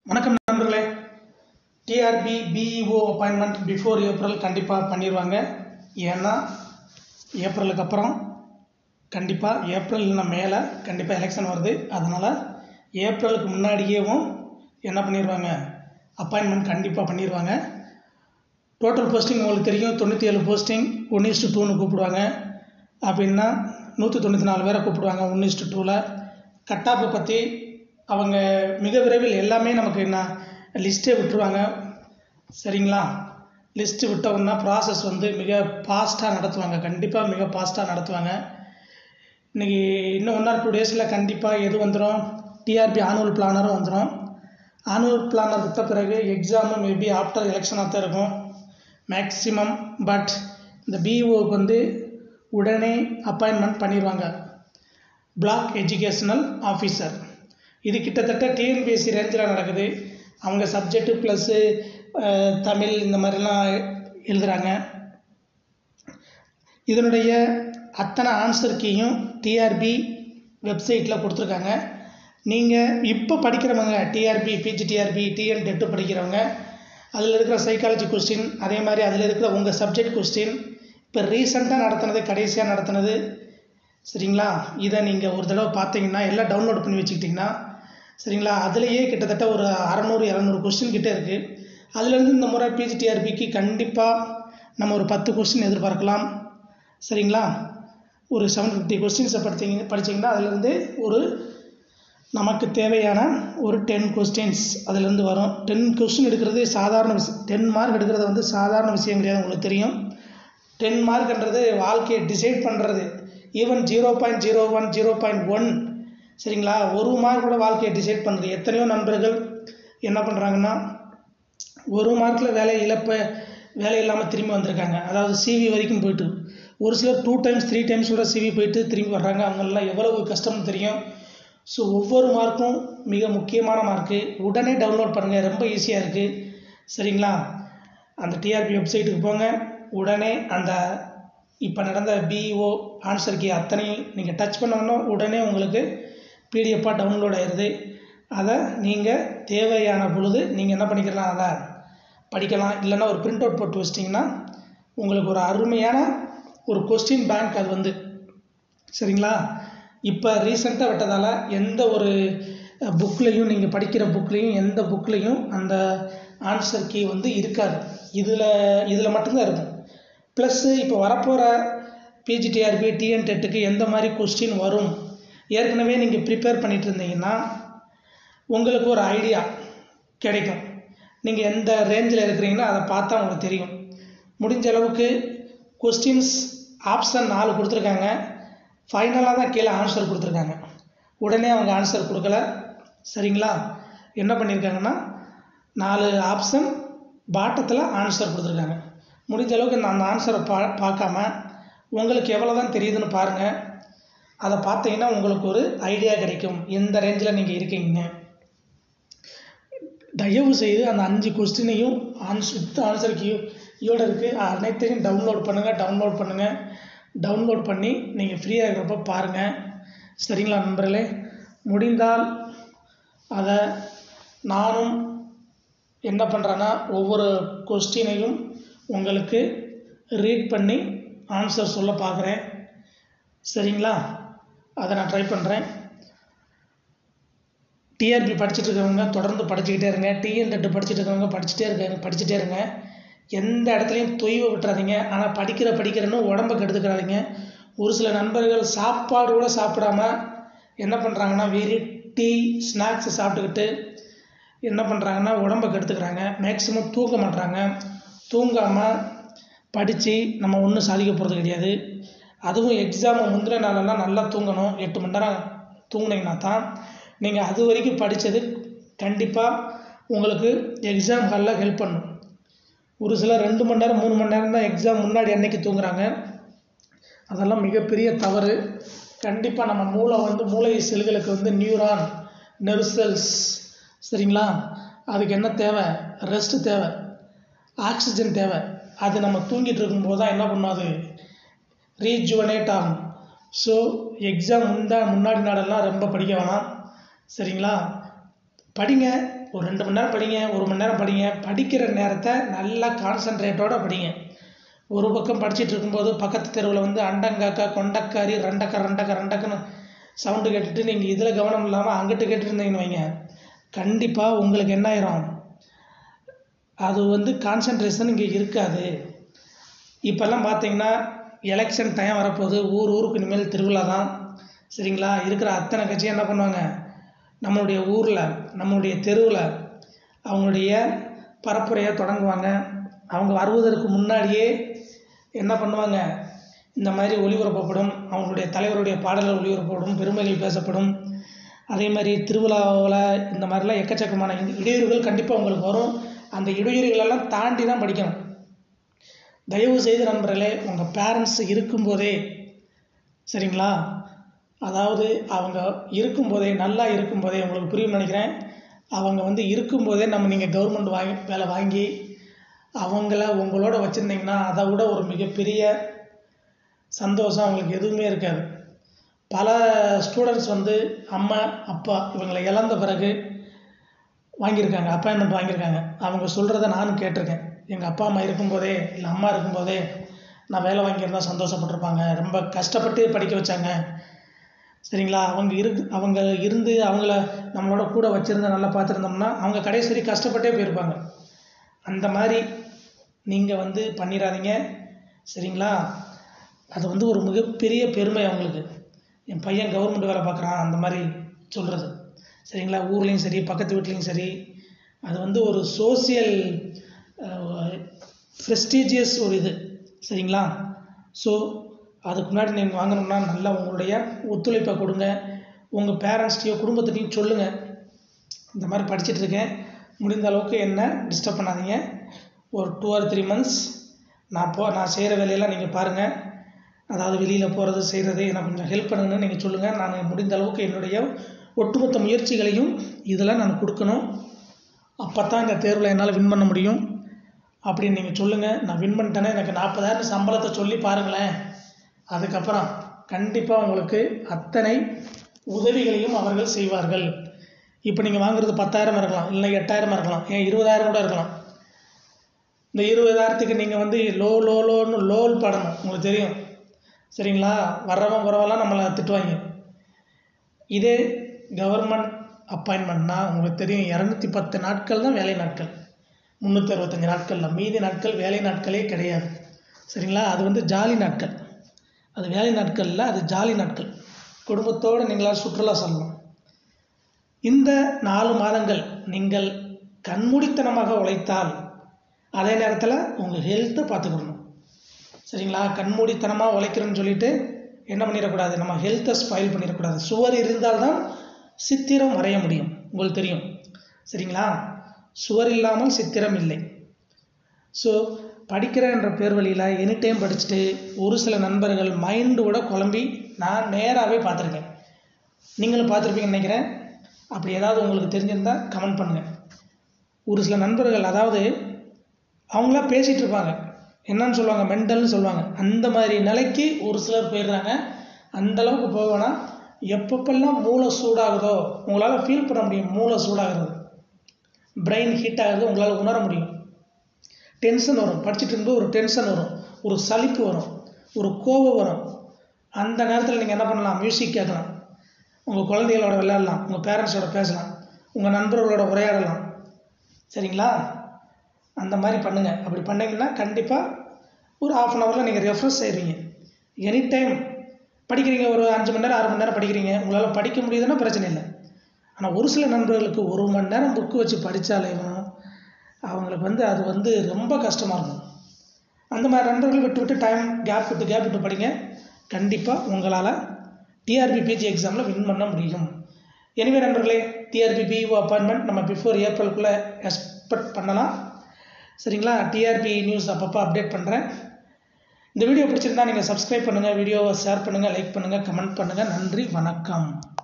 வணக்கம் நண்பர்களே TRB BEO appointment before April கண்டிப்பாக பண்ணிடுவாங்க ஏன்னா ஏப்ரலுக்கு அப்புறம் கண்டிப்பாக ஏப்ரல் இல்லைன்னா மேலே கண்டிப்பாக எலெக்ஷன் வருது அதனால் ஏப்ரலுக்கு முன்னாடியேவும் என்ன பண்ணிடுவாங்க அப்பாயின்மெண்ட் கண்டிப்பாக பண்ணிடுவாங்க டோட்டல் போஸ்டிங் உங்களுக்கு தெரியும் தொண்ணூற்றி ஏழு போஸ்டிங் ஒன் இஸ்டு டூன்னு கூப்பிடுவாங்க அப்படின்னா நூற்றி தொண்ணூற்றி நாலு பேரை கூப்பிடுவாங்க ஒன் இஸ்டு டூவில் கட்டாப்பை பற்றி அவங்க மிக விரைவில் எல்லாமே நமக்கு என்ன லிஸ்ட்டே விட்டுருவாங்க சரிங்களா லிஸ்ட்டு விட்டோம்னா ப்ராசஸ் வந்து மிக ஃபாஸ்ட்டாக நடத்துவாங்க கண்டிப்பாக மிக ஃபாஸ்ட்டாக நடத்துவாங்க இன்றைக்கி இன்னும் ஒன் ஆர் டூ டேஸில் கண்டிப்பாக எது வந்துடும் டிஆர்பி ஆனுவல் பிளானரும் வந்துடும் ஆனுவல் பிளானர் விட்ட பிறகு எக்ஸாமும் மேபி ஆஃப்டர் எலெக்ஷனாக தான் இருக்கும் மேக்ஸிமம் பட் இந்த பிஇஓக்கு வந்து உடனே அப்பாயின்மெண்ட் பண்ணிடுவாங்க பிளாக் எஜுகேஷனல் ஆஃபீஸர் இது கிட்டத்தட்ட டிஎன்பிஎஸ்சி ரேஞ்சில் நடக்குது அவங்க சப்ஜெக்ட்டு ப்ளஸ்ஸு தமிழ் இந்த மாதிரிலாம் எழுதுகிறாங்க இதனுடைய அத்தனை ஆன்சர் கீயும் டிஆர்பி வெப்சைட்டில் கொடுத்துருக்காங்க நீங்கள் இப்போ படிக்கிறவங்க டிஆர்பி பிஜிடிஆர்பி டிஎன் டெட்டு படிக்கிறவங்க அதில் இருக்கிற சைக்காலஜி கொஸ்டின் அதே மாதிரி அதில் இருக்கிற உங்கள் சப்ஜெக்ட் கொஸ்டின் இப்போ ரீசெண்டாக நடத்தினது கடைசியாக நடத்தினது சரிங்களா இதை நீங்கள் ஒரு தடவை பார்த்தீங்கன்னா எல்லாம் டவுன்லோட் பண்ணி வச்சுக்கிட்டிங்கன்னா சரிங்களா அதுலேயே கிட்டத்தட்ட ஒரு அறநூறு இரநூறு கொஸ்டின் கிட்டே இருக்குது அதுலேருந்து இந்த முறை பிஜிடிஆர்பிக்கு கண்டிப்பாக நம்ம ஒரு பத்து கொஸ்டின் எதிர்பார்க்கலாம் சரிங்களா ஒரு செவன் ஃபிஃப்டி கொஸ்டின்ஸை படித்தீங்க படித்தீங்கன்னா அதுலேருந்து ஒரு நமக்கு தேவையான ஒரு டென் கொஸ்டின்ஸ் அதுலேருந்து வரும் டென் கொஸ்டின் எடுக்கிறது சாதாரண விஷயம் டென் மார்க் எடுக்கிறது வந்து சாதாரண விஷயம் கிடையாது உங்களுக்கு தெரியும் டென் மார்க்ன்றது வாழ்க்கையை டிசைட் பண்ணுறது even zero point zero one zero point one சரிங்களா ஒரு மார்க் கூட வாழ்க்கையை டிசைட் பண்ணுறது எத்தனையோ நண்பர்கள் என்ன பண்ணுறாங்கன்னா ஒரு மார்க்கில் வேலை இழப்ப வேலை இல்லாமல் திரும்பி வந்திருக்காங்க அதாவது சிவி வரைக்கும் போயிட்டு ஒரு சிலர் டூ டைம்ஸ் த்ரீ டைம்ஸ் கூட சிவி போயிட்டு திரும்பி வர்றாங்க அவங்களெலாம் எவ்வளவு கஷ்டம்னு தெரியும் ஸோ ஒவ்வொரு மார்க்கும் மிக முக்கியமான மார்க்கு உடனே டவுன்லோட் பண்ணுங்கள் ரொம்ப ஈஸியாக இருக்குது சரிங்களா அந்த டிஆர்பி வெப்சைட்டுக்கு போங்க உடனே அந்த இப்போ நடந்த பிஇஓ ஆன்சர் கீ அத்தனையும் நீங்கள் டச் பண்ணோன்னா உடனே உங்களுக்கு பிடிஎஃபாக டவுன்லோட் ஆயிடுது அதை நீங்கள் தேவையான பொழுது நீங்கள் என்ன பண்ணிக்கலாம் அதை படிக்கலாம் இல்லைன்னா ஒரு பிரிண்ட் அவுட் போட்டு வச்சிட்டிங்கன்னா உங்களுக்கு ஒரு அருமையான ஒரு கொஸ்டின் பேங்க் அது வந்து சரிங்களா இப்போ ரீசெண்டாக விட்டதால் எந்த ஒரு புக்லேயும் நீங்கள் படிக்கிற புக்லேயும் எந்த புக்லேயும் அந்த ஆன்சர் கீ வந்து இருக்காது இதில் இதில் மட்டும்தான் இருக்கும் ப்ளஸ்ஸு இப்போ வரப்போகிற பிஜிடிஆர்பி டிஎன் டெட்டுக்கு எந்த மாதிரி கொஸ்டின் வரும் ஏற்கனவே நீங்கள் ப்ரிப்பேர் பண்ணிகிட்டு இருந்தீங்கன்னா உங்களுக்கு ஒரு ஐடியா கிடைக்கும் நீங்கள் எந்த ரேஞ்சில் இருக்கிறீங்களோ அதை பார்த்தா உங்களுக்கு தெரியும் முடிஞ்ச அளவுக்கு கொஸ்டின்ஸ் ஆப்ஷன் நாலு கொடுத்துருக்காங்க ஃபைனலாக தான் கீழே ஆன்சர் கொடுத்துருக்காங்க உடனே அவங்க ஆன்சர் கொடுக்கல சரிங்களா என்ன பண்ணியிருக்காங்கன்னா நாலு ஆப்ஷன் பாட்டத்தில் ஆன்சர் கொடுத்துருக்காங்க முடிஞ்ச அளவுக்கு நான் அந்த ஆன்சரை பா பார்க்காம உங்களுக்கு எவ்வளோ தான் தெரியுதுன்னு பாருங்கள் அதை பார்த்தீங்கன்னா உங்களுக்கு ஒரு ஐடியா கிடைக்கும் எந்த ரேஞ்சில் நீங்கள் இருக்கீங்க தயவு செய்து அந்த அஞ்சு கொஸ்டினையும் ஆன்சர் வித் ஆன்சர் கியூ யோட இருக்குது அனைத்தையும் டவுன்லோட் பண்ணுங்கள் டவுன்லோட் பண்ணுங்கள் டவுன்லோட் பண்ணி நீங்கள் ஃப்ரீயாக இருக்கிறப்ப பாருங்கள் சரிங்களா நண்பர்களே முடிந்தால் அதை நானும் என்ன பண்ணுறேன்னா ஒவ்வொரு கொஸ்டினையும் உங்களுக்கு ரீட் பண்ணி ஆன்சர் சொல்ல பார்க்குறேன் சரிங்களா அதை நான் ட்ரை பண்ணுறேன் டிஆர்பி படிச்சுட்டு இருக்கவங்க தொடர்ந்து படிச்சுக்கிட்டே இருங்க டிஎன் டெட்டு படிச்சுட்டு இருக்கவங்க படிச்சுட்டே இருக்காங்க படிச்சுட்டே இருங்க எந்த இடத்துலையும் தொய்வை விட்டுறாதீங்க ஆனால் படிக்கிற படிக்கிறன்னு உடம்பை கெடுத்துக்கிறாதீங்க ஒரு சில நண்பர்கள் சாப்பாடு கூட சாப்பிடாம என்ன பண்ணுறாங்கன்னா வெறி டீ ஸ்நாக்ஸ் சாப்பிட்டுக்கிட்டு என்ன பண்ணுறாங்கன்னா உடம்பை கெடுத்துக்கிறாங்க மேக்ஸிமம் தூங்க மாட்டுறாங்க தூங்காமல் படித்து நம்ம ஒன்றும் சாதிக்க போகிறது கிடையாது அதுவும் எக்ஸாம் முந்தின நாளெல்லாம் நல்லா தூங்கணும் எட்டு மணி நேரம் தூங்குனீங்கன்னா தான் நீங்கள் அது வரைக்கும் படித்தது கண்டிப்பாக உங்களுக்கு எக்ஸாம் ஹாலில் ஹெல்ப் பண்ணும் ஒரு சிலர் ரெண்டு மணி நேரம் மூணு மணி நேரம் தான் எக்ஸாம் முன்னாடி அன்னைக்கு தூங்குறாங்க அதெல்லாம் மிகப்பெரிய தவறு கண்டிப்பாக நம்ம மூளை வந்து மூளை செல்களுக்கு வந்து நியூரான் நெர்சல்ஸ் சரிங்களா அதுக்கு என்ன தேவை ரெஸ்ட்டு தேவை ஆக்சிஜன் தேவை அது நம்ம தூங்கிட்டு இருக்கும்போது தான் என்ன பண்ணும் அது ரீஜுவனேட் ஆகும் ஸோ எக்ஸாம் முந்தா முன்னாடி நாளெல்லாம் ரொம்ப படிக்க வேணாம் சரிங்களா படிங்க ஒரு ரெண்டு மணி நேரம் படிங்க ஒரு மணி நேரம் படிங்க படிக்கிற நேரத்தை நல்லா கான்சன்ட்ரேட்டோட படிங்க ஒரு பக்கம் படிச்சுட்டு இருக்கும்போது பக்கத்து தெருவில் வந்து அண்டங்காக்கா கொண்டக்காரி ரெண்டக்கா ரெண்டக்கா ரெண்டக்குன்னு சவுண்டு கேட்டுட்டு நீங்கள் இதில் கவனம் இல்லாமல் அங்கிட்டு கேட்டுட்டு இருந்தீங்கன்னு வைங்க கண்டிப்பாக உங்களுக்கு என்ன ஆயிரும் அது வந்து கான்சன்ட்ரேஷன் இங்கே இருக்காது இப்போல்லாம் பார்த்தீங்கன்னா எலெக்ஷன் டைம் வரப்போகுது ஊர் ஊருக்கு இனிமேல் திருவிழா தான் சரிங்களா இருக்கிற அத்தனை கட்சியும் என்ன பண்ணுவாங்க நம்மளுடைய ஊரில் நம்மளுடைய தெருவில் அவங்களுடைய பரப்புரையை தொடங்குவாங்க அவங்க வருவதற்கு முன்னாடியே என்ன பண்ணுவாங்க இந்த மாதிரி ஒளிபரப்பப்படும் அவங்களுடைய தலைவருடைய பாடல்கள் ஒளிபரப்பப்படும் பெருமைகள் பேசப்படும் அதே மாதிரி திருவிழாவில் இந்த மாதிரிலாம் எக்கச்சக்கமான இந்த இடையூறுகள் கண்டிப்பாக உங்களுக்கு வரும் அந்த இடையூறுகளெல்லாம் தாண்டி தான் படிக்கணும் தயவு செய்து நண்பர்களே உங்கள் பேரண்ட்ஸ் இருக்கும்போதே சரிங்களா அதாவது அவங்க இருக்கும்போதே நல்லா இருக்கும்போதே உங்களுக்கு புரியும் நினைக்கிறேன் அவங்க வந்து இருக்கும்போதே நம்ம நீங்கள் கவர்மெண்ட் வாங்கி வேலை வாங்கி அவங்கள உங்களோட வச்சுருந்தீங்கன்னா அதை விட ஒரு மிகப்பெரிய சந்தோஷம் அவங்களுக்கு எதுவுமே இருக்காது பல ஸ்டூடெண்ட்ஸ் வந்து அம்மா அப்பா இவங்களை இழந்த பிறகு வாங்கியிருக்காங்க அப்பாயின்மெண்ட் வாங்கியிருக்காங்க அவங்க சொல்கிறத நானும் கேட்டிருக்கேன் எங்கள் அப்பா அம்மா இருக்கும்போதே இல்லை அம்மா இருக்கும்போதே நான் வேலை வாங்கியிருந்தா சந்தோஷப்பட்டிருப்பாங்க ரொம்ப கஷ்டப்பட்டு படிக்க வச்சாங்க சரிங்களா அவங்க இருக்கு அவங்க இருந்து அவங்கள நம்மளோட கூட வச்சுருந்து நல்லா பார்த்துருந்தோம்னா அவங்க கடைசி வரை கஷ்டப்பட்டே போயிருப்பாங்க அந்த மாதிரி நீங்கள் வந்து பண்ணிடாதீங்க சரிங்களா அது வந்து ஒரு மிகப்பெரிய பெருமை அவங்களுக்கு என் பையன் கவர்மெண்ட் வேலை பார்க்குறான் அந்த மாதிரி சொல்கிறது சரிங்களா ஊர்லேயும் சரி பக்கத்து வீட்லேயும் சரி அது வந்து ஒரு சோசியல் ப்ரெஸ்டீஜியஸ் ஒரு இது சரிங்களா ஸோ அதுக்கு முன்னாடி நீங்கள் வாங்கணும்னா நல்லா உங்களுடைய ஒத்துழைப்பை கொடுங்க உங்கள் பேரண்ட்ஸ்டையோ குடும்பத்திட்டையும் சொல்லுங்கள் இந்த மாதிரி படிச்சுட்டு இருக்கேன் முடிந்த அளவுக்கு என்ன டிஸ்டர்ப் பண்ணாதீங்க ஒரு டூ ஆர் த்ரீ மந்த்ஸ் நான் போ நான் செய்கிற வேலையெல்லாம் நீங்கள் பாருங்கள் அதாவது வெளியில் போகிறது செய்கிறது எனக்கு கொஞ்சம் ஹெல்ப் பண்ணுங்கன்னு நீங்கள் சொல்லுங்கள் நான் முடிந்த அளவுக்கு என்னுடைய ஒட்டுமொத்த முயற்சிகளையும் இதில் நான் கொடுக்கணும் அப்போ தான் இந்த தேர்வில் என்னால் வின் பண்ண முடியும் அப்படின்னு நீங்கள் சொல்லுங்கள் நான் வின் பண்ணிட்டேன்னா எனக்கு நாற்பதாயிரம் சம்பளத்தை சொல்லி பாருங்களேன் அதுக்கப்புறம் கண்டிப்பாக உங்களுக்கு அத்தனை உதவிகளையும் அவர்கள் செய்வார்கள் இப்போ நீங்கள் வாங்குறது பத்தாயிரம் இருக்கலாம் இல்லை எட்டாயிரமா இருக்கலாம் ஏன் இருபதாயிரம் கூட இருக்கலாம் இந்த இருபதாயிரத்துக்கு நீங்கள் வந்து லோ லோ லோன்னு லோல் பாடணும் உங்களுக்கு தெரியும் சரிங்களா வர்றவன் வரவெல்லாம் நம்மளை திட்டுவாங்க இதே கவர்மெண்ட் அப்பாயின்மெண்ட்னா உங்களுக்கு தெரியும் இரநூத்தி பத்து நாட்கள் தான் வேலை நாட்கள் முந்நூற்றி அறுபத்தஞ்சு நாட்களில் மீதி நாட்கள் வேலை நாட்களே கிடையாது சரிங்களா அது வந்து ஜாலி நாட்கள் அது வேலை நாட்களில் அது ஜாலி நாட்கள் குடும்பத்தோடு நீங்களால் சுற்றுலா செல்லணும் இந்த நாலு மாதங்கள் நீங்கள் கண்மூடித்தனமாக உழைத்தால் அதே நேரத்தில் உங்கள் ஹெல்த்தை பார்த்துக்கணும் சரிங்களா கண்மூடித்தனமாக உழைக்கிறோன்னு சொல்லிட்டு என்ன பண்ணிடக்கூடாது நம்ம ஹெல்த்தை ஸ்பாயில் பண்ணிடக்கூடாது சுவர் இருந்தால்தான் சித்திரம் வரைய முடியும் உங்களுக்கு தெரியும் சரிங்களா சுவர் இல்லாமல் சித்திரம் இல்லை ஸோ படிக்கிறேன்ற பேர் வழியில் எனி டைம் படிச்சுட்டு ஒரு சில நண்பர்கள் மைண்டோட குழம்பி நான் நேராகவே பார்த்துருக்கேன் நீங்களும் பார்த்துருப்பீங்கன்னு நினைக்கிறேன் அப்படி ஏதாவது உங்களுக்கு தெரிஞ்சிருந்தால் கமெண்ட் பண்ணுங்கள் ஒரு சில நண்பர்கள் அதாவது அவங்களா பேசிகிட்டு இருப்பாங்க என்னன்னு சொல்லுவாங்க மென்டல்னு சொல்லுவாங்க அந்த மாதிரி நிலைக்கு ஒரு சிலர் போயிடுறாங்க அந்த அளவுக்கு போவேன்னா எப்பப்பெல்லாம் மூளை சூடாகுதோ உங்களால் ஃபீல் பண்ண முடியும் மூளை சூடாகிறது பிரெயின் ஹீட் ஆகுது உங்களால் உணர முடியும் டென்ஷன் வரும் படிச்சுட்டு இருக்கும்போது ஒரு டென்ஷன் வரும் ஒரு சலிப்பு வரும் ஒரு கோபம் வரும் அந்த நேரத்தில் நீங்கள் என்ன பண்ணலாம் மியூசிக் கேட்கலாம் உங்கள் குழந்தைகளோட விளையாடலாம் உங்கள் பேரண்ட்ஸோட பேசலாம் உங்கள் நண்பர்களோட உரையாடலாம் சரிங்களா அந்த மாதிரி பண்ணுங்கள் அப்படி பண்ணிங்கன்னா கண்டிப்பாக ஒரு ஆஃப் அன் ஹவரில் நீங்கள் ரெஃப்ரெஷ் ஆயிடுவீங்க எனி டைம் படிக்கிறீங்க ஒரு அஞ்சு மணி நேரம் ஆறு மணி நேரம் படிக்கிறீங்க உங்களால் படிக்க முடியுதுன்னா பிரச்சனை இல்லை ஆனால் ஒரு சில நண்பர்களுக்கு ஒரு மணி நேரம் புக்கு வச்சு படித்தாலேயும் அவங்களுக்கு வந்து அது வந்து ரொம்ப கஷ்டமாக இருக்கும் அந்த மாதிரி நண்பர்கள் விட்டு விட்டு டைம் கேப் விட்டு கேப் விட்டு படிங்க கண்டிப்பாக உங்களால் டிஆர்பி பிஜி எக்ஸாமில் வின் பண்ண முடியும் எனவே நண்பர்களே டிஆர்பி பிஓ அப்பாயின்மெண்ட் நம்ம பிஃபோர் ஏப்ரலுக்குள்ளே எக்ஸ்பெக்ட் பண்ணலாம் சரிங்களா டிஆர்பி நியூஸ் அப்பப்போ அப்டேட் பண்ணுறேன் இந்த வீடியோ பிடிச்சிருந்தா நீங்கள் சப்ஸ்கிரைப் பண்ணுங்கள் வீடியோவை ஷேர் பண்ணுங்கள் லைக் பண்ணுங்கள் கமெண்ட் பண்ணுங்கள் நன்றி வணக்கம்